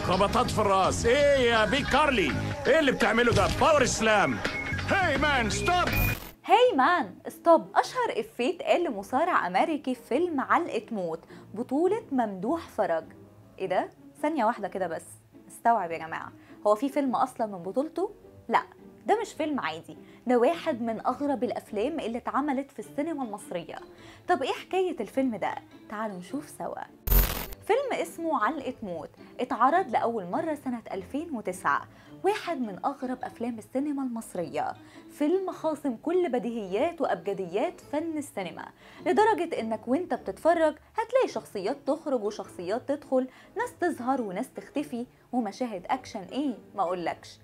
خبطات في الراس ايه يا بيج كارلي ايه اللي بتعمله ده باور سلام هاي مان ستوب هاي مان ستوب اشهر افيه اتقال لمصارع امريكي في فيلم علقه موت بطوله ممدوح فرج ايه ده ثانيه واحده كده بس استوعب يا جماعه هو في فيلم اصلا من بطولته لا ده مش فيلم عادي ده واحد من اغرب الافلام اللي اتعملت في السينما المصريه طب ايه حكايه الفيلم ده تعالوا نشوف سوا فيلم اسمه علقة موت اتعرض لأول مرة سنة 2009 واحد من أغرب أفلام السينما المصرية فيلم خاصم كل بديهيات وأبجديات فن السينما لدرجة إنك وإنت بتتفرج هتلاقي شخصيات تخرج وشخصيات تدخل ناس تظهر وناس تختفي ومشاهد أكشن إيه ما أقولكش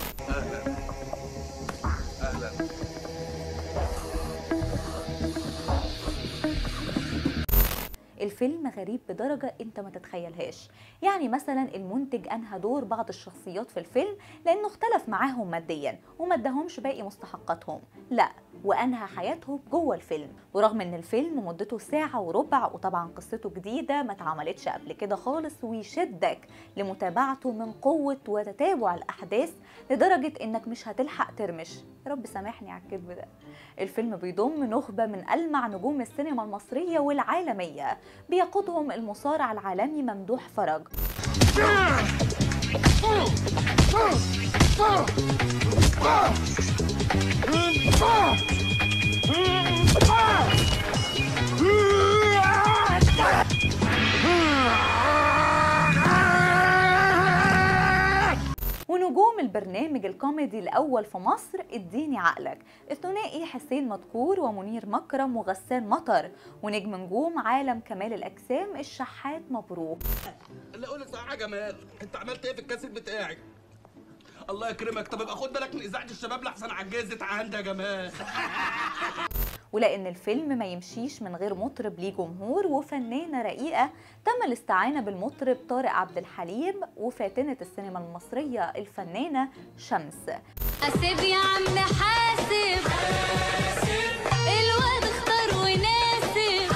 الفيلم غريب بدرجة انت ما تتخيلهاش يعني مثلا المنتج انهى دور بعض الشخصيات في الفيلم لانه اختلف معاهم ماديا وما اداهمش باقي مستحقاتهم لا وانهى حياتهم جوه الفيلم ورغم ان الفيلم مدته ساعة وربع وطبعا قصته جديدة ما اتعملتش قبل كده خالص ويشدك لمتابعته من قوة وتتابع الاحداث لدرجة انك مش هتلحق ترمش يا رب سامحني على الكذب ده الفيلم بيضم نخبة من ألمع نجوم السينما المصرية والعالمية بيقودهم المصارع العالمي ممدوح فرج ونجوم البرنامج الكوميدي الأول في مصر اديني عقلك الثنائي حسين مدكور ومنير مكرم وغسان مطر ونجم نجوم عالم كمال الأجسام الشحات مبروك اللي اقول لك صح يا جمال انت عملت ايه في الكاسيت بتاعي الله يكرمك طب ابقى خد بالك من اذاعه الشباب لحسن عجزت عندي يا جمال ولأن الفيلم ما يمشيش من غير مطرب ليه جمهور وفنانة رقيقة تم الاستعانة بالمطرب طارق عبد الحليم وفاتنة السينما المصرية الفنانة شمس حاسب يا عم حاسب الواد اختار وناسب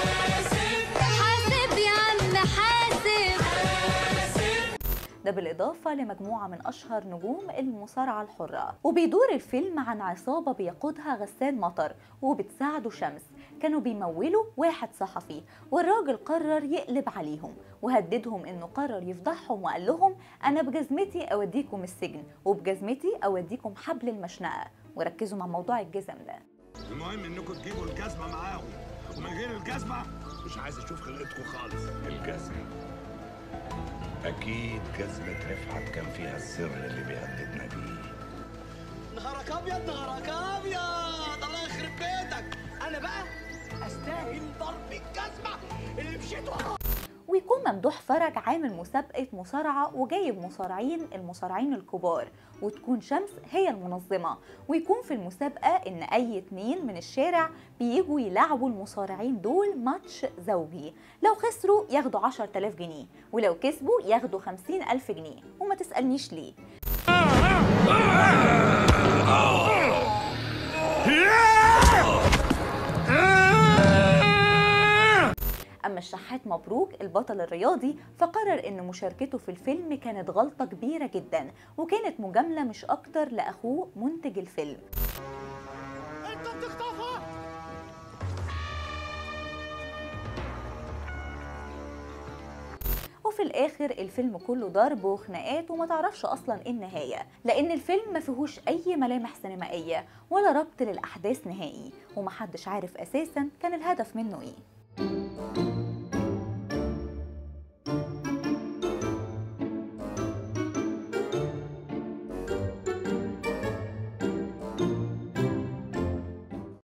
حاسب يا عم حاسب ده بالإضافة لمجموعة من أشهر نجوم المصارعة الحرة وبيدور الفيلم عن عصابة بيقودها غسان مطر وبتساعده شمس كانوا بيمولوا واحد صحفي والراجل قرر يقلب عليهم وهددهم انه قرر يفضحهم وقال لهم انا بجزمتي اوديكم السجن وبجزمتي اوديكم حبل المشنقة وركزوا مع موضوع الجزم ده المهم انكم تجيبوا الجزمه معاهم ومن غير الجزمه مش عايز اشوف خلقتكم خالص الجزمة أكيد جزمة رفعت كان فيها السر اللي بيهددنا بيه نهارك ابيض نهارك ابيض الله يخرب بيتك انا بقى استاهل ضرب الجزمه اللي مشيت وراه ويكون ممدوح فرج عامل مسابقة مصارعة وجايب مصارعين المصارعين الكبار وتكون شمس هي المنظمة ويكون في المسابقة إن أي اتنين من الشارع بيجوا يلعبوا المصارعين دول ماتش زوجي لو خسروا ياخدوا 10000 جنيه ولو كسبوا ياخدوا 50000 جنيه وما تسألنيش ليه أما الشحات مبروك البطل الرياضي فقرر إن مشاركته في الفيلم كانت غلطة كبيرة جدا وكانت مجاملة مش أكتر لأخوه منتج الفيلم انت بتخطفها وفي الآخر الفيلم كله ضرب وخناقات وما تعرفش أصلا إيه النهاية لأن الفيلم ما فيهوش أي ملامح سينمائية ولا ربط للأحداث نهائي ومحدش عارف أساسا كان الهدف منه إيه